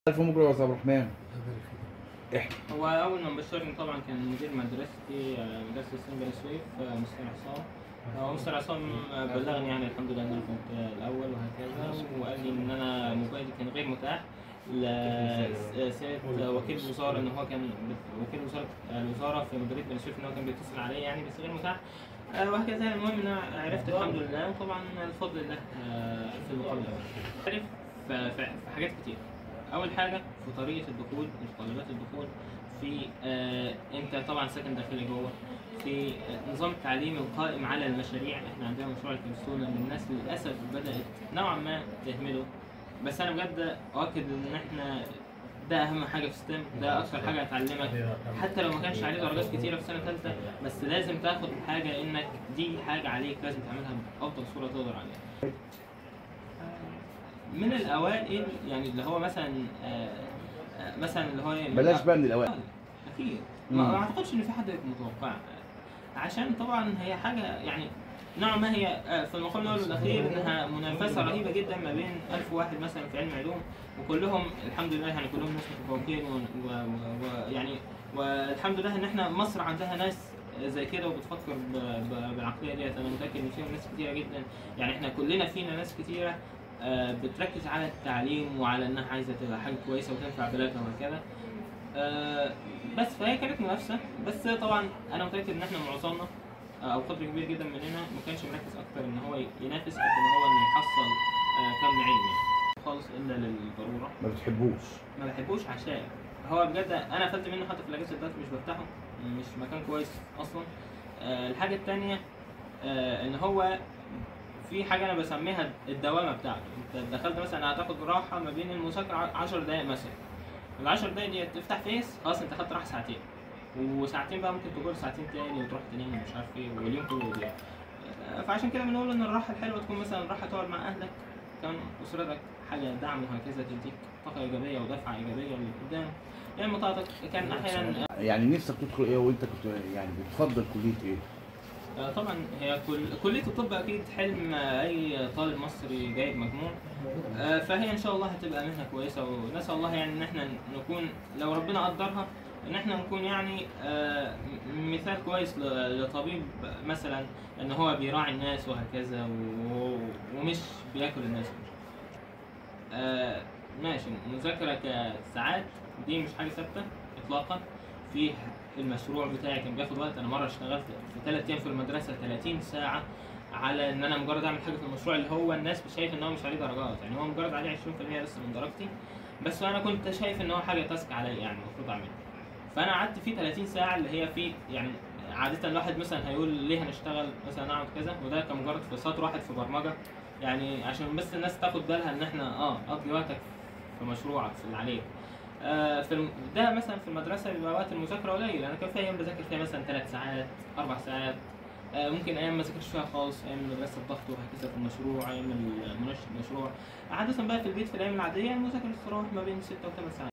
الف مبروك يا استاذ عبد الرحمن احكي هو اول ما بشرني طبعا كان مدير مدرستي آه، مدرسه السن بني سويف آه، مستر عصام هو مستر عصام آه، بلغني يعني الحمد لله ان انا كنت آه، الاول وهكذا وقال لي ان انا موبايلي كان غير متاح لسيادة وكيل الوزارة ان هو كان بت- وكيل وزارة الوزارة في مديرية بني سويف ان هو كان بيتصل عليا يعني بس غير متاح آه، وهكذا المهم ان انا عرفت الحمد لله وطبعا الفضل لله آه، في المقابلة عرف في في- في حاجات كتير اول حاجه في طريقه الدخول متطلبات الدخول في آه انت طبعا ساكن داخلي جوه في آه، نظام التعليم القائم على المشاريع احنا عندنا مشروع الكبسولة اللي الناس للاسف بدات نوعا ما تهمله بس انا بجد اؤكد ان احنا ده اهم حاجه في ستيم ده اكتر حاجه هتعلمك حتى لو ما كانش عليه درجات كتيره في سنه ثالثه بس لازم تاخد حاجه انك دي حاجه عليك لازم تعملها بافضل صوره تقدر عليها من الاوائل يعني اللي هو مثلا آه، آه، مثلا اللي هو بلاش بقى من الاوائل اكيد مم. ما ما اعتقدش ان في حد يكون متوقع عشان طبعا هي حاجه يعني نوعا ما هي آه، في المقام الاول والاخير انها منافسه رهيبه جدا ما بين ألف واحد مثلا في علم علوم وكلهم الحمد لله يعني كلهم ناس متفوقين ويعني والحمد لله ان احنا مصر عندها ناس زي كده وبتفكر ب- ب- بالعقليه ديت انا متاكد ان فيهم ناس كتيره جدا يعني احنا كلنا فينا ناس كتيره آه، بتركز على التعليم وعلى انها عايزه تبقى حاجه كويسه وتنفع بلادها وهكذا آه، بس فهي كانت منافسه بس طبعا انا متاكد ان احنا معظمنا آه، او قدر كبير جدا مننا ما كانش مركز اكتر ان هو ينافس قد ما هو انه يحصل آه، كم علمي خالص الا للضروره ما بتحبوش ما بحبوش عشان هو بجد انا قفلت منه حتى في الاجازه دلوقتي مش بفتحه مش مكان كويس اصلا آه الحاجه التانية آه ان هو في حاجه انا بسميها الدوامه بتاعته انت دخلت مثلا هتاخد راحه ما بين المذاكره 10 دقائق مثلا ال 10 دقايق دي تفتح فيس خلاص انت خدت راحه ساعتين وساعتين بقى ممكن تقول ساعتين تاني وتروح تنام ومش عارف ايه واليوم كله يضيع آه، فعشان كده بنقول ان الراحه الحلوه تكون مثلا راحه تقعد مع اهلك كان اسرتك حاجه دعم وهكذا تديك طاقه ايجابيه ودفعه ايجابيه لقدام يعني مطاعتك كان احيانا يعني نفسك تدخل ايه وانت كنت يعني بتفضل كليه ايه؟ آه، طبعا هي كل كليه الطب اكيد حلم آه، اي طالب مصري جايب مجموع آه، فهي ان شاء الله هتبقى مهنه كويسه ونسال الله يعني ان احنا نكون لو ربنا قدرها ان احنا نكون يعني آه، م- مثال كويس ل- لطبيب مثلا ان هو بيراعي الناس وهكذا و- ومش بياكل الناس آه، ماشي المذاكره كساعات دي مش حاجه ثابته اطلاقا في المشروع بتاعي كان بياخد وقت انا مره اشتغلت في ثلاث ايام في المدرسه 30 ساعه على ان انا مجرد اعمل حاجه في المشروع اللي هو الناس مش شايف ان هو مش عليه درجات يعني هو مجرد عليه 20% بس من درجتي بس انا كنت شايف ان هو حاجه تاسك عليا يعني المفروض اعملها فانا قعدت فيه 30 ساعه اللي هي في يعني عاده الواحد مثلا هيقول ليه هنشتغل مثلا اقعد كذا وده كان مجرد في سطر واحد في برمجه يعني عشان بس الناس تاخد بالها ان احنا اه قضي وقتك في مشروعك في اللي عليك آه، في الم... ده مثلا في المدرسه بيبقى وقت المذاكره قليل انا كان في ايام بذاكر فيها مثلا ثلاث ساعات اربع ساعات آه، ممكن ايام ما ذاكرش فيها خالص ايام المدرسه الضغط وهكذا في المشروع ايام المناقشه المشروع عاده بقى في البيت في الايام العاديه المذاكره تتراوح ما بين ستة وثمان ساعات